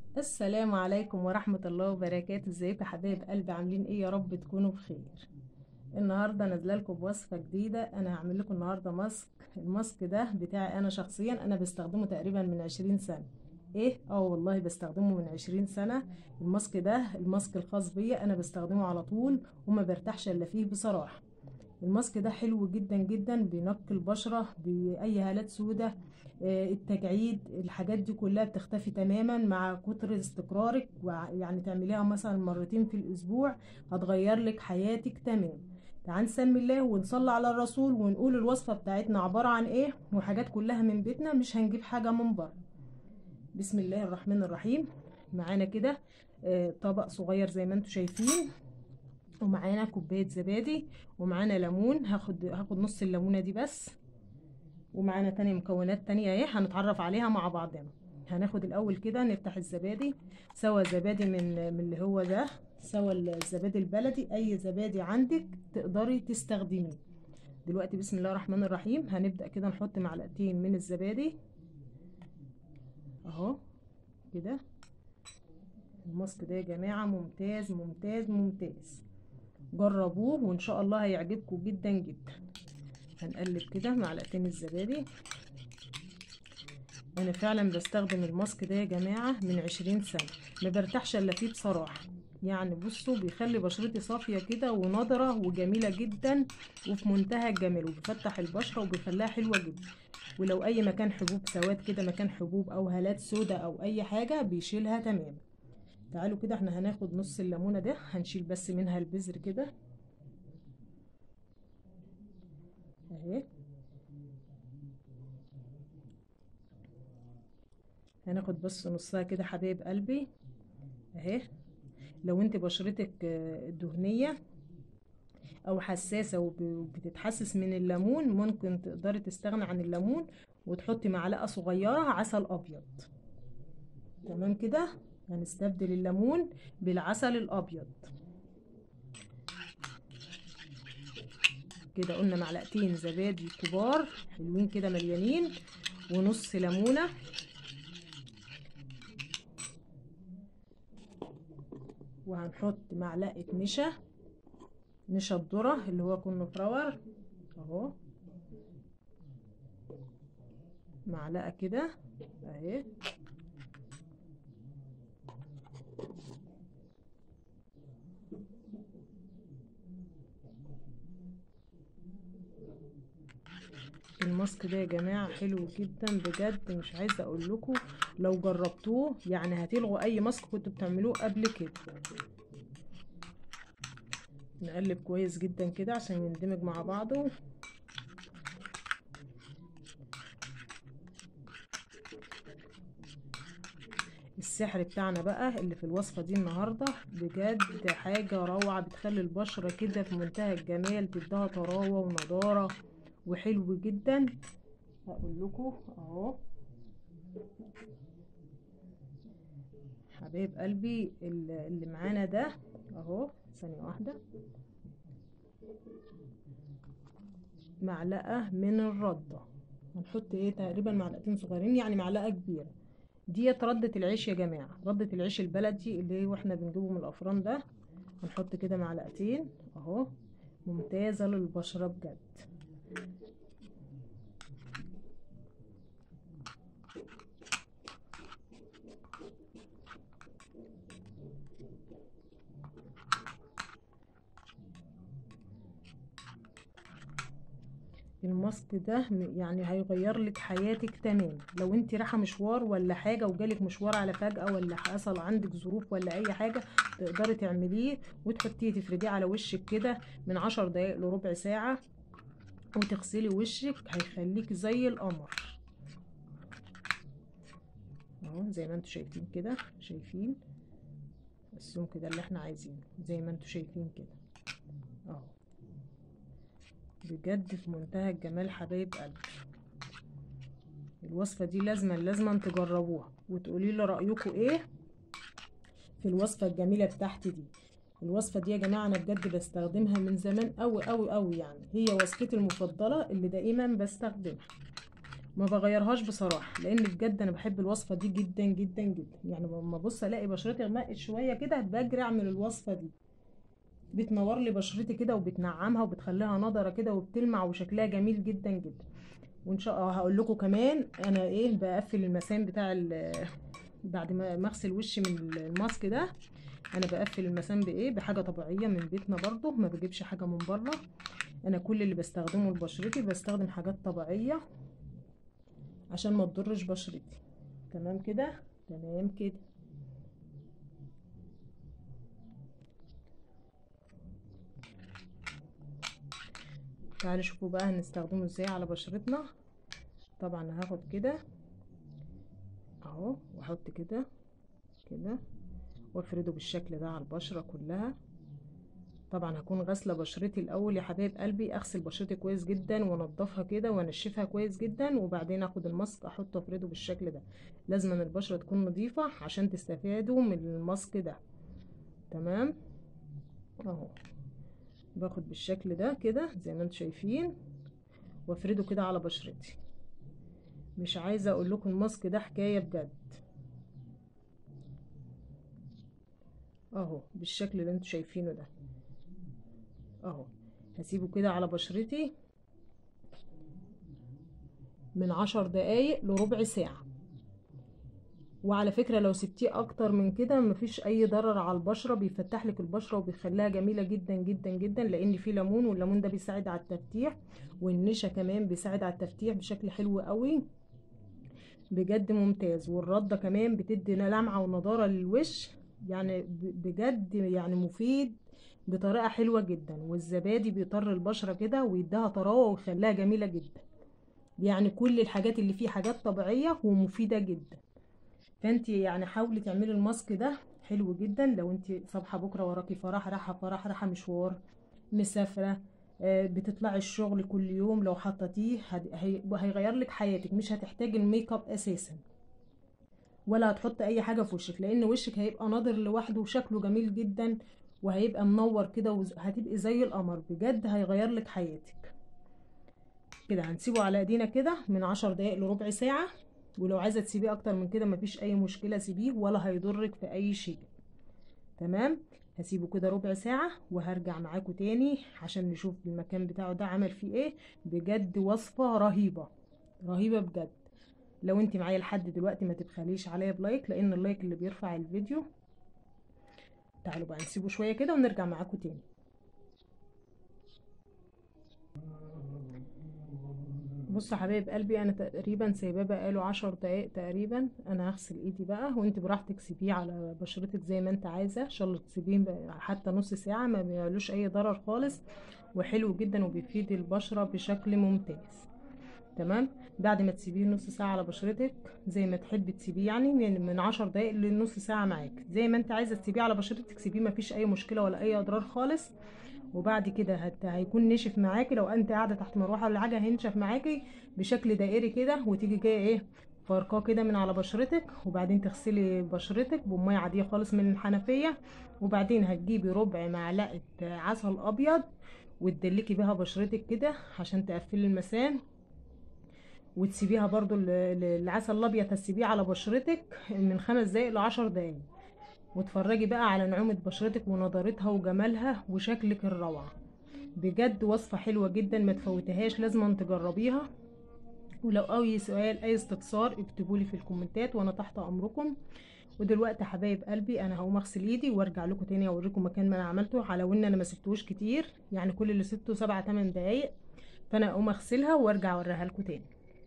السلام عليكم ورحمة الله وبركاته ازيكم يا حبايب قلبي عاملين ايه يا رب تكونوا بخير النهارده نازله لكم بوصفه جديده انا هعمل لكم النهارده ماسك الماسك ده بتاعي انا شخصيا انا بستخدمه تقريبا من عشرين سنه ايه اه والله بستخدمه من عشرين سنه الماسك ده الماسك الخاص بيا انا بستخدمه على طول وما برتاحش الا فيه بصراحه الماسك ده حلو جدا جدا بينقي البشره باي هالات سودة آه، التجاعيد الحاجات دي كلها بتختفي تماما مع كتر استقرارك وع- يعني تعمليها مثلا مرتين في الاسبوع هتغير لك حياتك تمام تعال نسمي الله ونصلي على الرسول ونقول الوصفة بتاعتنا عبارة عن ايه وحاجات كلها من بيتنا مش هنجيب حاجة من بره بسم الله الرحمن الرحيم معانا كده آه، طبق صغير زي ما انتم شايفين ومعانا كوباية زبادي ومعانا ليمون هاخد هاخد نص الليمونة دي بس ومعانا تاني مكونات تانية اهي هنتعرف عليها مع بعضنا هناخد الاول كده نفتح الزبادي سوا زبادي من من اللي هو ده سوا الزبادي البلدي اي زبادي عندك تقدري تستخدميه دلوقتي بسم الله الرحمن الرحيم هنبدأ كده نحط معلقتين من الزبادي اهو كده الماسك ده يا جماعة ممتاز ممتاز ممتاز جربوه وان شاء الله هيعجبكم جدا جدا هنقلب كده معلقتين الزبادي انا فعلا بستخدم الماسك ده يا جماعة من عشرين سنة ما برتاحش الا فيه بصراحة يعني بصوا بيخلي بشرتي صافية كده ونضرة وجميلة جدا وفي منتهى الجمال وبيفتح البشرة وبيخليها حلوة جدا ولو اي مكان حبوب سواد كده مكان حبوب او هالات سودا او اي حاجة بيشيلها تماما تعالوا كده احنا هناخد نص الليمونة ده هنشيل بس منها البذر كده اهي هناخد بس نصها كده حبايب قلبي اهي لو انت بشرتك آه، دهنية او حساسة وب- وبتتحسس من الليمون ممكن تقدري تستغنى عن الليمون وتحطي معلقة صغيرة عسل ابيض تمام كده هنستبدل الليمون بالعسل الابيض كده قلنا معلقتين زبادي كبار حلوين كده مليانين ونص ليمونه وهنحط معلقه نشا نشا الذره اللي هو كنا فراور اهو معلقه كده اهي الماسك ده يا جماعة حلو جدا بجد مش عايزة اقول لكم لو جربتوه يعني هتلغوا اي ماسك كنتوا بتعملوه قبل كده نقلب كويس جدا كده عشان يندمج مع بعضه السحر بتاعنا بقى اللي في الوصفة دي النهاردة بجد حاجة روعة بتخلي البشرة كده في منتهى الجمال تديها طراوة ونضارة وحلو جدا هقول لكم اهو حبايب قلبي ال- اللي معانا ده اهو ثانية واحدة معلقة من الردة هنحط ايه تقريبا معلقتين صغيرين يعني معلقة كبيرة ديت ردة العيش يا جماعة ردة العيش البلدي اللي هو احنا بنجيبه من الافران ده هنحط كده معلقتين اهو ممتازة للبشرة بجد الماسك ده م- يعني هيغير لك حياتك تمام لو انت رايحه مشوار ولا حاجه وجالك مشوار على فجأة ولا حصل عندك ظروف ولا اي حاجه تقدري تعمليه وتحطيه تفرديه على وشك كده من عشر دقايق لربع ساعه وتغسلي وشك هيخليك زي القمر اهو زي ما انتوا شايفين كده شايفين السمك ده اللي احنا عايزينه زي ما انتوا شايفين كده اهو بجد في منتهى الجمال حبايب قلبي الوصفة دي لازما لازما تجربوها وتقولي لي رأيكم ايه في الوصفة الجميلة بتاعتي دي الوصفة دي يا جماعة انا بجد بستخدمها من زمان قوي قوي قوي يعني هي وصفتي المفضلة اللي دائما بستخدمها ما بغيرهاش بصراحه لان بجد انا بحب الوصفه دي جدا جدا جدا يعني لما ابص الاقي بشرتي غمقت شويه كده بجري اعمل الوصفه دي بتنور لي بشرتي كده وبتنعمها وبتخليها نضره كده وبتلمع وشكلها جميل جدا جدا وان شاء الله هقول لكم كمان انا ايه بقفل المسام بتاع بعد ما اغسل وشي من الماسك ده انا بقفل المسام بايه بحاجه طبيعيه من بيتنا برضو ما بجيبش حاجه من بره انا كل اللي بستخدمه لبشرتي بستخدم حاجات طبيعيه عشان ما تضرش بشرتي تمام كده تمام كده تعالوا شوفوا بقى هنستخدمه ازاي على بشرتنا طبعا هاخد كده اهو واحط كده كده وافرده بالشكل ده على البشرة كلها طبعا هكون غاسله بشرتي الاول يا حبايب قلبي اغسل بشرتي كويس جدا وانضفها كده وانشفها كويس جدا وبعدين اخد الماسك احطه افرده بالشكل ده لازم ان البشره تكون نظيفه عشان تستفادوا من الماسك ده تمام اهو باخد بالشكل ده كده زي ما انتم شايفين وافرده كده على بشرتي مش عايزه اقول لكم الماسك ده حكايه بجد اهو بالشكل اللي انتم شايفينه ده اهو هسيبه كده على بشرتي من عشر دقايق لربع ساعة وعلى فكرة لو سبتيه اكتر من كده مفيش اي ضرر على البشرة بيفتح لك البشرة وبيخليها جميلة جدا جدا جدا لان فيه ليمون والليمون ده بيساعد على التفتيح والنشا كمان بيساعد على التفتيح بشكل حلو قوي بجد ممتاز والردة كمان بتدي لمعة ونضارة للوش يعني بجد يعني مفيد بطريقة حلوة جدا والزبادي بيطر البشرة كده ويديها طراوة ويخليها جميلة جدا يعني كل الحاجات اللي فيه حاجات طبيعية ومفيدة جدا فانت يعني حاولي تعملي الماسك ده حلو جدا لو انت صبحة بكرة وراكي فرح راحة فرح راحة مشوار مسافرة بتطلعي الشغل كل يوم لو حطيتيه هيغير لك حياتك مش هتحتاجي الميك اب اساسا ولا هتحط اي حاجه في وشك لان وشك هيبقى ناضر لوحده وشكله جميل جدا وهيبقى منور كده وهتبقي زي القمر بجد هيغير لك حياتك كده هنسيبه على ايدينا كده من عشر دقايق لربع ساعه ولو عايزه تسيبيه اكتر من كده مفيش اي مشكله سيبيه ولا هيضرك في اي شيء تمام هسيبه كده ربع ساعة وهرجع معاكم تاني عشان نشوف المكان بتاعه ده عمل فيه ايه بجد وصفة رهيبة رهيبة بجد لو انت معايا لحد دلوقتي ما تبخليش عليا بلايك لان اللايك اللي بيرفع الفيديو تعالوا بقى نسيبه شويه كده ونرجع معاكم تاني بصوا حبايب قلبي انا تقريبا سايباه بقاله عشر دقايق تقريبا انا هغسل ايدي بقى وانت براحتك سيبيه على بشرتك زي ما انت عايزه ان شاء الله تسيبيه حتى نص ساعه ما بيعملوش اي ضرر خالص وحلو جدا وبيفيد البشره بشكل ممتاز تمام بعد ما تسيبيه نص ساعه على بشرتك زي ما تحبي تسيبيه يعني من من 10 دقايق لنص ساعه معاك زي ما انت عايزه تسيبيه على بشرتك سيبيه مفيش اي مشكله ولا اي اضرار خالص وبعد كده هت... هيكون نشف معاكي لو انت قاعده تحت مروحه ولا حاجه هينشف معاكي بشكل دائري كده وتيجي جايه ايه فارقاه كده من على بشرتك وبعدين تغسلي بشرتك بميه عاديه خالص من الحنفيه وبعدين هتجيبي ربع معلقه عسل ابيض وتدلكي بيها بشرتك كده عشان تقفلي المسام وتسيبيها برضو العسل الابيض تسيبيه على بشرتك من خمس دقايق لعشر دقايق وتفرجي بقى على نعومة بشرتك ونضارتها وجمالها وشكلك الروعة بجد وصفة حلوة جدا ما تفوتهاش لازم تجربيها ولو اي سؤال اي استفسار اكتبولي في الكومنتات وانا تحت امركم ودلوقتي حبايب قلبي انا هقوم اغسل ايدي وارجع لكم تاني اوريكم مكان ما انا عملته على ان انا ما سبتوش كتير يعني كل اللي سبته سبعة تمن دقايق فانا اقوم اغسلها وارجع اوريها لكم تاني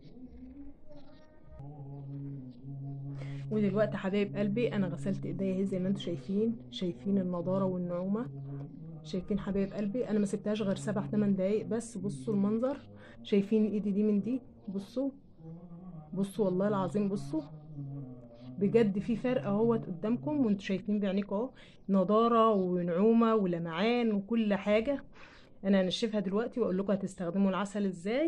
ودلوقتي حبايب قلبي انا غسلت ايديا زي ما انتم شايفين شايفين النضاره والنعومه شايفين حبايب قلبي انا ما سبتهاش غير سبع تمن دقايق بس بصوا المنظر شايفين ايدي دي من دي بصوا بصوا والله العظيم بصوا بجد في فرق اهوت قدامكم وانتوا شايفين بعينيكم اهو نضاره ونعومه ولمعان وكل حاجه انا هنشفها دلوقتي واقول لكم هتستخدموا العسل ازاي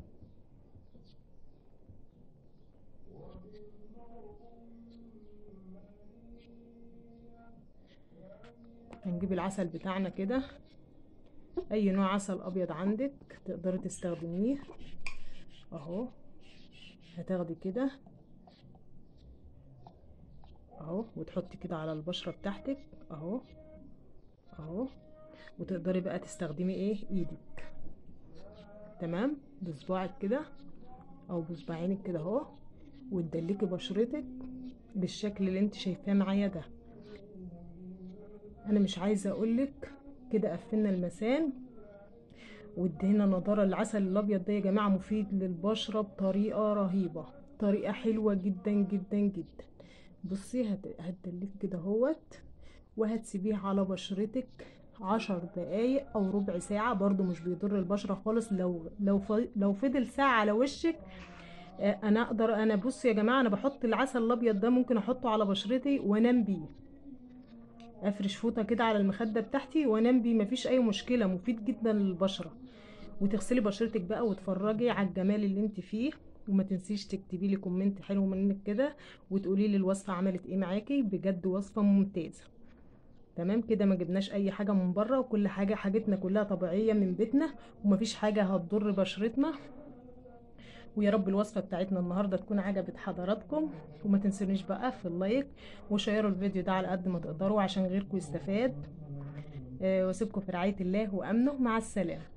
هنجيب العسل بتاعنا كده اي نوع عسل ابيض عندك تقدري تستخدميه اهو هتاخدي كده اهو وتحطي كده على البشرة بتاعتك اهو اهو وتقدري بقى تستخدمي ايه ايدك تمام بصباعك كده او بصباعينك كده اهو وتدلكي بشرتك بالشكل اللي انت شايفاه معايا ده انا مش عايزه اقولك كده قفلنا المسام وادينا نضاره العسل الابيض ده يا جماعه مفيد للبشره بطريقه رهيبه طريقه حلوه جدا جدا جدا بصي هت... هتدلك كده اهوت وهتسيبيه على بشرتك عشر دقايق او ربع ساعة برضو مش بيضر البشرة خالص لو لو ف... لو فضل ساعة على وشك آه، انا اقدر انا بص يا جماعة انا بحط العسل الابيض ده ممكن احطه على بشرتي وانام بيه افرش فوطة كده على المخدة بتاعتي وانام بيه مفيش اي مشكلة مفيد جدا للبشرة وتغسلي بشرتك بقى وتفرجي على الجمال اللي انت فيه وما تنسيش تكتبي لي كومنت حلو منك كده وتقولي لي الوصفه عملت ايه معاكي بجد وصفه ممتازه تمام كده ما جبناش اي حاجه من بره وكل حاجه حاجتنا كلها طبيعيه من بيتنا ومفيش حاجه هتضر بشرتنا ويا رب الوصفه بتاعتنا النهارده تكون عجبت حضراتكم وما تنسونيش بقى في اللايك وشيروا الفيديو ده على قد ما تقدروا عشان غيركم يستفاد آه، واسيبكم في رعايه الله وامنه مع السلامه